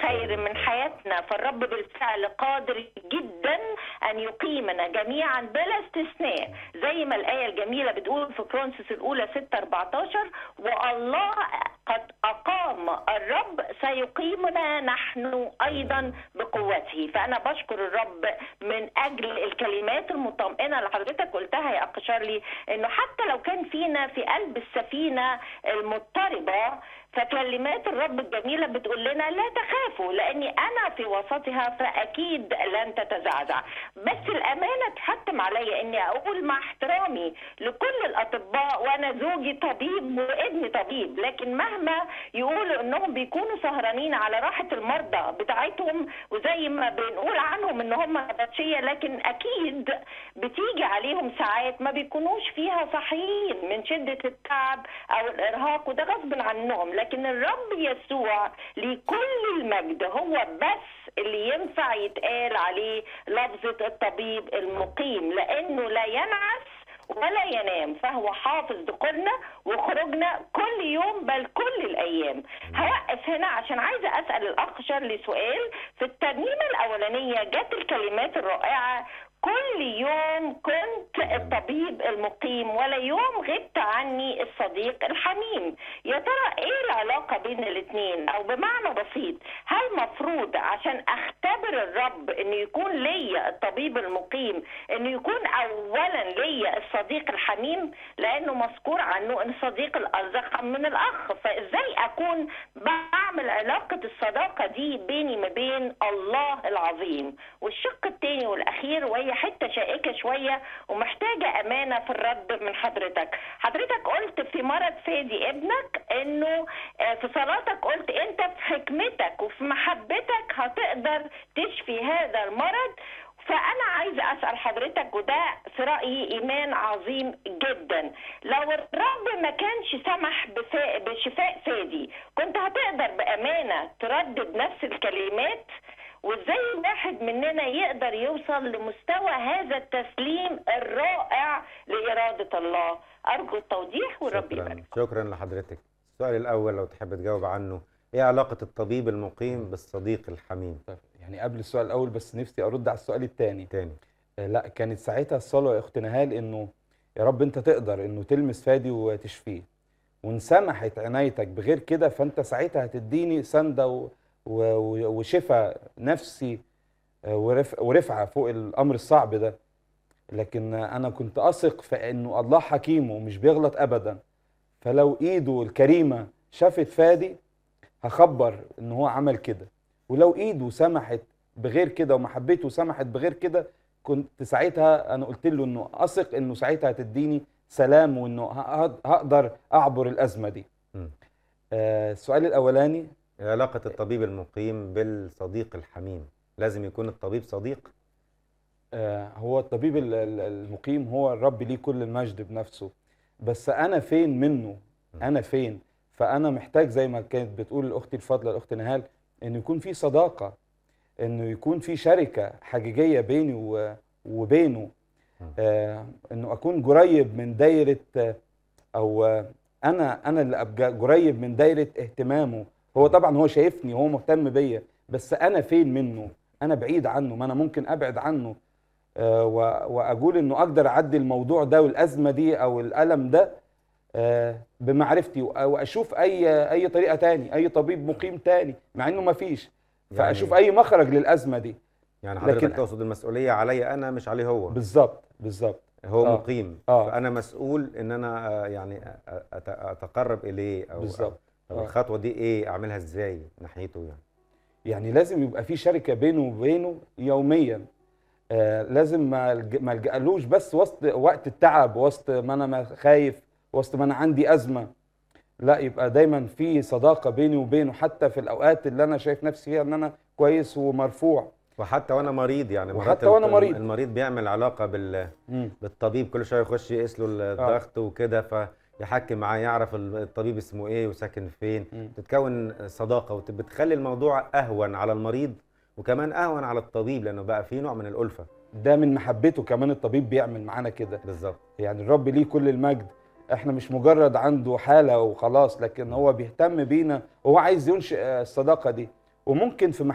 خير من حياتنا فالرب بالفعل قادر جدا ان يقيمنا جميعا بلا استثناء زي ما الايه الجميله بتقول في كرونسوس الاولى 6 14 والله قد اقام الرب سيقيمنا نحن ايضا بقوته فانا بشكر الرب من اجل الكلمات المطمئنه اللي حضرتك قلتها يا اخ شارلي انه حتى لو كان فينا في قلب السفينه المضطربه فكلمات الرب الجميله بتقول لنا لا تخافوا لاني انا في وسطها فاكيد لن تتزعزع بس الامانه تحتم علي اني اقول مع احترامي لكل الاطباء وانا زوجي طبيب وابني طبيب لكن مهما يقولوا انهم بيكونوا سهرانين على راحه المرضى بتاعتهم وزي ما بنقول عنهم ان هم نبطشيه لكن اكيد بتيجي عليهم ساعات ما بيكونوش فيها صحيين من شده التعب او الارهاق وده غصب عنهم لكن الرب يسوع لكل المجد هو بس اللي ينفع يتقال عليه لفظة الطبيب المقيم لأنه لا ينعس ولا ينام فهو حافظ دخولنا وخروجنا كل يوم بل كل الايام هوقف هنا عشان عايزه اسال الاخ شارلي سؤال في الترنيمه الاولانيه جت الكلمات الرائعه كل يوم كنت الطبيب المقيم ولا يوم غبت عني الصديق الحميم يا ترى ايه العلاقه بين الاثنين او بمعنى بسيط هل مفروض عشان اختبر الرب انه يكون ليا الطبيب المقيم انه يكون اولا ليا الصديق الحميم لانه مذكور عنه ان الصديق الازخم من الاخ فازاي اكون بعمل علاقه الصداقه دي بيني ما بين الله العظيم والشق الثاني والاخير وهي حته شائكه شويه ومحتاجه امانه في الرد من حضرتك حضرتك قلت في مرض فادي ابنك انه آه، في صلاتك قلت انت في حكمتك وفي محبتك هتقدر تشفي هذا المرض فأنا عايزة أسأل حضرتك وده في رأيي إيمان عظيم جدا لو الرب ما كانش سمح بفا- بشفاء فادي كنت هتقدر بأمانة تردد نفس الكلمات وازاي واحد مننا يقدر يوصل لمستوى هذا التسليم الرائع لإرادة الله أرجو التوضيح والرب شكرا يبارك شكرا لحضرتك السؤال الأول لو تحب تجاوب عنه إيه علاقة الطبيب المقيم بالصديق الحميم طيب يعني قبل السؤال الاول بس نفسي ارد على السؤال الثاني تاني لا كانت ساعتها الصلاه يا اخت نهال انه يا رب انت تقدر انه تلمس فادي وتشفيه وان سمحت عنايتك بغير كده فانت ساعتها هتديني سنده و- و- وشفاء نفسي آه، ورف- ورفعه فوق الامر الصعب ده لكن انا كنت اثق في انه الله حكيم ومش بيغلط ابدا فلو ايده الكريمه شافت فادي هخبر ان هو عمل كده ولو ايده سمحت بغير كده ومحبته سمحت بغير كده كنت ساعتها انا قلت له انه اثق انه ساعتها هتديني سلام وانه ه- ه- هقدر اعبر الازمه دي مم. آه، السؤال الاولاني إيه علاقة الطبيب المقيم بالصديق الحميم لازم يكون الطبيب صديق آه، هو الطبيب ال- ال- المقيم هو الرب ليه كل المجد بنفسه بس انا فين منه انا فين فانا محتاج زي ما كانت بتقول الاخت الفاضله الاخت نهال انه يكون في صداقه انه يكون في شركه حقيقيه بيني و- وبينه آه انه اكون قريب من دايره آه، او آه، انا انا اللي ابقى قريب من دايره اهتمامه هو طبعا هو شايفني هو مهتم بيا بس انا فين منه انا بعيد عنه ما انا ممكن ابعد عنه آه، و- واقول انه اقدر اعدي الموضوع ده والازمه دي او الالم ده آه، بمعرفتي وأ- واشوف اي اي طريقه تاني اي طبيب مقيم تاني مع انه ما فيش يعني- فاشوف اي مخرج للازمه دي يعني حضرتك لكن- تقصد المسؤولية علي أنا مش عليه هو بالظبط بالظبط هو آه. مقيم آه. فأنا مسؤول إن أنا آه، يعني أ- أت- أتقرب إليه أو بالظبط. أو آه. الخطوة دي إيه أعملها إزاي ناحيته يعني يعني لازم يبقى في شركه بينه وبينه يوميا آه لازم ما الج- ما الجألوش بس وسط وقت التعب وسط ما انا ما خايف وسط ما انا عندي ازمه لا يبقى دايما في صداقه بيني وبينه حتى في الاوقات اللي انا شايف نفسي فيها ان انا كويس ومرفوع وحتى وأنا مريض يعني مرات وحتى وأنا الط- مريض. المريض بيعمل علاقة بال مم. بالطبيب كل شويه يخش يقيس له الضغط وكده فيحكي معاه يعرف ال- الطبيب اسمه ايه وساكن فين مم. تتكون صداقه وبتخلي الموضوع اهون على المريض وكمان اهون على الطبيب لانه بقى فيه نوع من الالفه ده من محبته كمان الطبيب بيعمل معانا كده بالظبط يعني الرب ليه كل المجد احنا مش مجرد عنده حاله وخلاص لكن هو بيهتم بينا وهو عايز ينشئ آه، الصداقه دي وممكن في